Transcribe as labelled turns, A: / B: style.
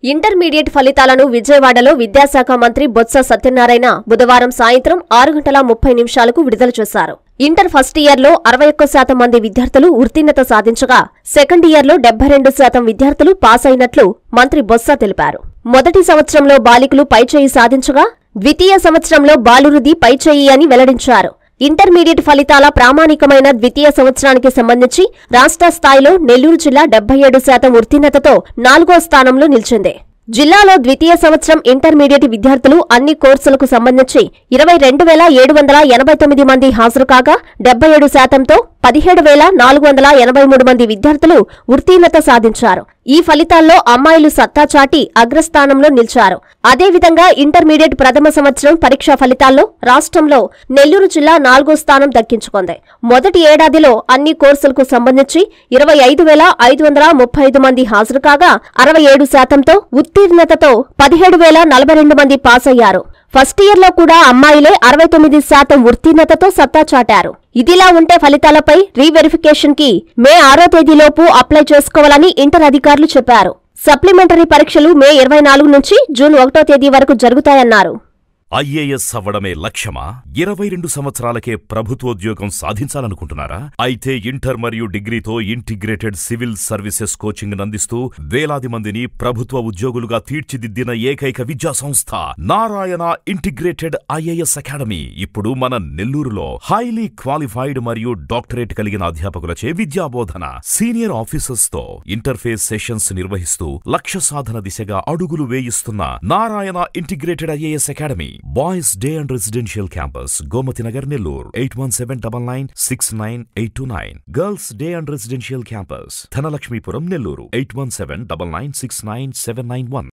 A: intermediate ఫలితాలను విజయవాడలో విద్యాశాఖ మంత్రి బొత్స సత్యనారాయణ బుధవారం సాయంత్రం ఆరు గంటల ముప్పై నిమిషాలకు విడుదల చేశారు ఇంటర్ ఫస్ట్ ఇయర్లో అరవై ఒక్క శాతం మంది విద్యార్థులు ఉత్తీర్ణత సాధించగా సెకండ్ ఇయర్లో డెబ్బై రెండు శాతం విద్యార్థులు పాస్ అయినట్లు మంత్రి బొత్స తెలిపారు మొదటి సంవత్సరంలో బాలికలు పైచేయి సాధించగా ద్వితీయ సంవత్సరంలో బాలురుది పైచేయి అని వెల్లడించారు ఇంటర్మీడియట్ ఫలితాల ప్రామాణికమైన ద్వితీయ సంవత్సరానికి సంబంధించి రాష్ట్ర స్థాయిలో నెల్లూరు జిల్లా డెబ్బై ఏడు శాతం ఉత్తీర్ణతతో నాలుగో స్థానంలో నిలిచింది జిల్లాలో ద్వితీయ సంవత్సరం ఇంటర్మీడియట్ విద్యార్థులు అన్ని కోర్సులకు సంబంధించి ఇరవై రెండు వేల ఏడు వందల ఎనభై తొమ్మిది మంది హాజరు కాగా డెబ్బై ఏడు శాతంతో పదిహేడు వేల నాలుగు వందల ఎనభై మూడు మంది విద్యార్థులు ఉత్తీర్ణత సాధించారు ఈ ఫలితాల్లో అమ్మాయిలు సత్తా చాటి అగ్రస్థానంలో నిలిచారు అదేవిధంగా ఇంటర్మీడియట్ ప్రథమ సంవత్సరం పరీక్షా ఫలితాల్లో రాష్ట్రంలో నెల్లూరు జిల్లా నాలుగో స్థానం దక్కించుకుంది మొదటి ఏడాదిలో అన్ని కోర్సులకు సంబంధించి ఇరవై ఐదు వేల ఐదు వందల ముప్పై ఐదు మంది హాజరు కాగా అరవై ఏడు శాతంతో ఉత్తీర్ణతతో పదిహేడు వేల నలభై రెండు మంది పాస్ అయ్యారు ఫస్ట్ ఇయర్ లో కూడా అమ్మాయిలే అరవై తొమ్మిది శాతం ఉత్తీర్ణతతో సత్తా చాటారు ఇదిలా ఉంటే ఫలితాలపై రీవెరిఫికేషన్ కి మే ఆరో తేదీలోపు అప్లై చేసుకోవాలని ఇంటర్ అధికారులు చెప్పారు సప్లిమెంటరీ పరీక్షలు మే ఇరవై నాలుగు నుంచి జూన్ ఒకటో తేదీ వరకు జరుగుతాయన్నారు
B: ఐఏఎస్ అవ్వడమే లక్ష్యమా ఇరవై రెండు సంవత్సరాలకే ప్రభుత్వోద్యోగం సాధించాలనుకుంటున్నారా అయితే ఇంటర్ మరియు డిగ్రీతో ఇంటిగ్రేటెడ్ సివిల్ సర్వీసెస్ కోచింగ్ అందిస్తూ వేలాది మందిని ప్రభుత్వ ఉద్యోగులుగా తీర్చిదిద్దిన ఏకైక విద్యా సంస్థ నారాయణ ఇంటిగ్రేటెడ్ ఐఏఎస్ అకాడమీ ఇప్పుడు మన నెల్లూరులో హైలీ క్వాలిఫైడ్ మరియు డాక్టరేట్ కలిగిన అధ్యాపకులచే విద్యాబోధన సీనియర్ ఆఫీసర్స్ తో ఇంటర్ఫేస్ సెషన్స్ నిర్వహిస్తూ లక్ష్య సాధన దిశగా అడుగులు వేయిస్తున్న Narayana integrated IAS academy boys day and residential campus Gomathi Nagar Nellore eight one seven double nine six nine eight two nine girls day and residential campus Dhanalakshmipuram Nellore eight one seven double nine six nine seven nine one